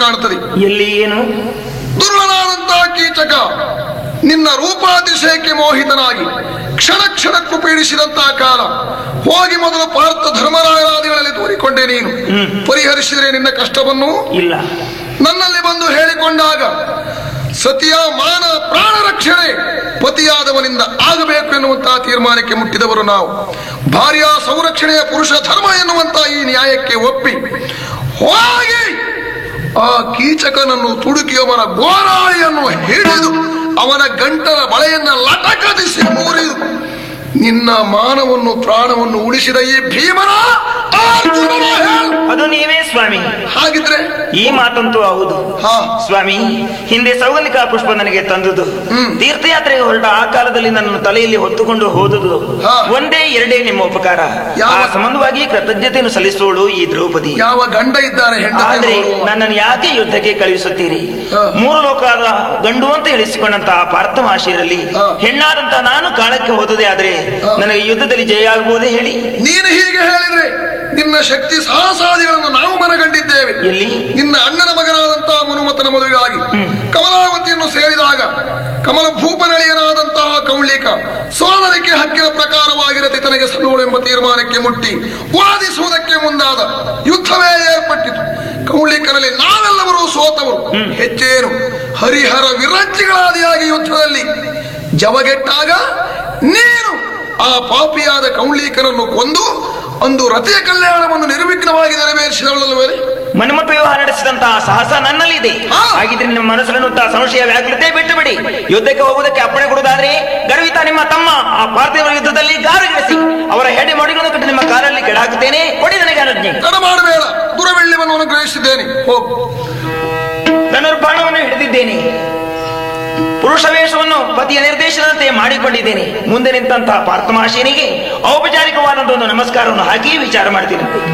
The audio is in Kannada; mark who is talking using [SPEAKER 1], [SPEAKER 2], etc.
[SPEAKER 1] ಕಾಣ್ತದೆ
[SPEAKER 2] ಎಲ್ಲಿ ಏನು
[SPEAKER 1] ದುರ್ಬಲನಾದಂತಹ ಕೀಚಕ ನಿನ್ನ ರೂಪಾತಿಶಯಕ್ಕೆ ಮೋಹಿತನಾಗಿ ಕ್ಷಣ ಕ್ಷಣಕ್ಕೂ ಪೀಡಿಸಿದಂತಹ ಕಾಲ ಹೋಗಿ ಮೊದಲು ಪಾರ್ಥ ಧರ್ಮರಾಯರಾದಿಗಳಲ್ಲಿ ತೋರಿಕೊಂಡೆ ನೀನು ಪರಿಹರಿಸಿದರೆ ನಿನ್ನ ಕಷ್ಟವನ್ನು
[SPEAKER 2] ಇಲ್ಲ
[SPEAKER 1] ನನ್ನಲ್ಲಿ ಬಂದು ಹೇಳಿಕೊಂಡಾಗ ಸತಿಯ ಮಾನ ಪ್ರಾಣ ರಕ್ಷಣೆ ಪತಿಯಾದವನಿಂದ ಆಗಬೇಕು ಎನ್ನುವಂತಹ ತೀರ್ಮಾನಕ್ಕೆ ಮುಟ್ಟಿದವರು ನಾವು ಭಾರ್ಯ ಸಂರಕ್ಷಣೆಯ ಪುರುಷ ಧರ್ಮ ಎನ್ನುವಂತಹ ಈ ನ್ಯಾಯಕ್ಕೆ ಒಪ್ಪಿ ಹೋಗಿ ಆ ಕೀಚಕನನ್ನು ತುಡುಕಿ ಅವನ ಗೋರಾಳಿಯನ್ನು ಹಿಡಿದು ಅವನ ಗಂಟಲ ಬಳೆಯನ್ನ ಲಟಕದಿಸಿ ಮೂರಿದು ನಿನ್ನ ಮಾನವನ್ನು ಪ್ರಾಣವನ್ನು ಉಳಿಸಿದ ಈ ಭೀಮನ ಅರ್ಜುನನ ಹೇಳು.
[SPEAKER 2] ಅದು ನೀವೇ ಸ್ವಾಮಿ
[SPEAKER 1] ಹಾಗಿದ್ರೆ
[SPEAKER 2] ಈ ಮಾತಂತೂ ಹೌದು
[SPEAKER 1] ಹಾ
[SPEAKER 2] ಸ್ವಾಮಿ ಹಿಂದೆ ಸೌಗಲಿಕಾ ಪುಷ್ಪ ನನಗೆ ತಂದುದು
[SPEAKER 1] ಹ್ಮ್.
[SPEAKER 2] ತೀರ್ಥಯಾತ್ರೆಗೆ ಹೊರಟ ಆ ಕಾಲದಲ್ಲಿ ನನ್ನನ್ನು ತಲೆಯಲ್ಲಿ ಹೊತ್ತುಕೊಂಡು ಹೋದುದು
[SPEAKER 1] ಹಾ.
[SPEAKER 2] ಒಂದೇ ಎರಡೇ ನಿಮ್ಮ ಉಪಕಾರ
[SPEAKER 1] ಯಾವ-
[SPEAKER 2] ಆ ಸಂಬಂಧವಾಗಿ ಕೃತಜ್ಞತೆಯನ್ನು ಸಲ್ಲಿಸುವಳು ಈ ದ್ರೌಪದಿ
[SPEAKER 1] ಯಾವ ಗಂಡ ಇದ್ದಾರೆ ಹೆಂಡತಿ
[SPEAKER 2] ಆದ್ರೆ
[SPEAKER 1] ನೋಡುವ.
[SPEAKER 2] ನನ್ನನ್ನು ಯಾಕೆ ಯುದ್ಧಕ್ಕೆ ಕಳುಹಿಸುತ್ತೀರಿ
[SPEAKER 1] ಹಾ.
[SPEAKER 2] ಮೂರು ಲೋಕದ ಗಂಡು ಅಂತ ಹೇಳಿಸಿಕೊಂಡಂತಹ ಪಾರ್ಥಮಾಶಿಯಲ್ಲಿ
[SPEAKER 1] ಹಾ.
[SPEAKER 2] ಹೆಣ್ಣಾದಂತಹ ನಾನು ಕಾಲಕ್ಕೆ ಹೋದದೇ ಆದ್ರೆ
[SPEAKER 1] ಹಾ.
[SPEAKER 2] ನನಗೆ ಯುದ್ಧದಲ್ಲಿ ಜಯ ಆಗಬಹುದೇ ಹೇಳಿ
[SPEAKER 1] ನೀನು ಹೀಗೆ ಹೇಳಿದ್ರೆ ನಿನ್ನ ಶಕ್ತಿ ಸಾಹಸಾದಿಗಳನ್ನು ನಾವು ಮನಗಂಡಿದ್ದೇವೆ
[SPEAKER 2] ಎಲ್ಲಿ
[SPEAKER 1] ನಿನ್ನ ಅಣ್ಣನ ಮಗನಾದಂತಹ ಮನುಮತನ ಮದುವೆಗಾಗಿ ಕಮಲಾವತಿಯನ್ನು ಸೇರಿದಾಗ ಕಮಲ ಭೂಪನಳಿಯನಾದಂತಹ ಕೌಳಿಕ ಸೋದರಿಕೆ ಹಕ್ಕಿನ ಪ್ರಕಾರವಾಗಿರತಿ ತನಗೆ ಸಲ್ಲೋಳು ಎಂಬ ತೀರ್ಮಾನಕ್ಕೆ ಮುಟ್ಟಿ ವಾದಿಸುವುದಕ್ಕೆ ಮುಂದಾದ ಯುದ್ಧವೇ ಏರ್ಪಟ್ಟಿತು ಕೌಳಿಕನಲ್ಲಿ ನಾವೆಲ್ಲರೂ ಸೋತವರು ಹೆಚ್ಚೇನು ಹರಿಹರ ವಿರಜ್ಜಿಗಳಾದಿಯಾಗಿ ಯುದ್ಧದಲ್ಲಿ ಜವಗೆಟ್ಟಾಗ ನೀನು ಆ ಪಾಪಿಯಾದ ಕೌಳಿಕನನ್ನು ಕೊಂದು ಅಂದು ರಥೆಯ ಕಲ್ಯಾಣವನ್ನು ನಿರ್ವಿಘ್ನವಾಗಿ ನೆರವೇರಿಸಿದವಳಲ್ಲವೇ
[SPEAKER 2] ಮನ್ಮಥ ವ್ಯವಹಾರ ನಡೆಸಿದಂತಹ ಸಾಹಸ ನನ್ನಲ್ಲಿದೆ
[SPEAKER 1] ಹಾ.
[SPEAKER 2] ಹಾಗಿದ್ರೆ ನಿಮ್ಮ ಮನಸ್ಸನ್ನು ಸಂಶಯ ವ್ಯಾಕೃತೆ ಬಿಟ್ಟು ಬಿಡಿ ಯುದ್ಧಕ್ಕೆ ಹೋಗುವುದಕ್ಕೆ ಅಪ್ಪಣೆ ಕೊಡುವುದಾದ್ರೆ ಗರ್ವಿತ ನಿಮ್ಮ ತಮ್ಮ ಆ ಪಾರ್ಥಿವ ಯುದ್ಧದಲ್ಲಿ ಗಾರುಗಿಳಿಸಿ ಅವರ ಹೆಡೆ ಮಡಿಗಳನ್ನು ಕಟ್ಟಿ ನಿಮ್ಮ ಕಾಲಲ್ಲಿ ಕೆಡಾಕುತ್ತೇನೆ ಕೊಡಿ ನನಗೆ ಅನುಜ್ಞೆ
[SPEAKER 1] ತಡ ಮಾಡಬೇಡ ದುರವೆಳ್ಳಿವನ್ನು ಅನುಗ್ರಹಿಸಿದ್ದೇನೆ ಹೋಗು
[SPEAKER 2] ಧನುರ್ಬಾಣವನ್ನು ಹಿಡಿದಿದ್ದೇನೆ ಪುರುಷ ವೇಷವನ್ನು ಪತಿಯ ನಿರ್ದೇಶನದಂತೆ ಮಾಡಿಕೊಂಡಿದ್ದೇನೆ ಮುಂದೆ ನಿಂತಹ ಪಾರ್ಥಮಾಶಿನಿಗೆ ಔಪಚಾರಿಕವಾದಂತಹ ಒಂದು ನಮಸ್ಕಾರವನ್ನು ಹಾಕಿ ವಿಚಾರ ಮಾಡ್ತೀನಿ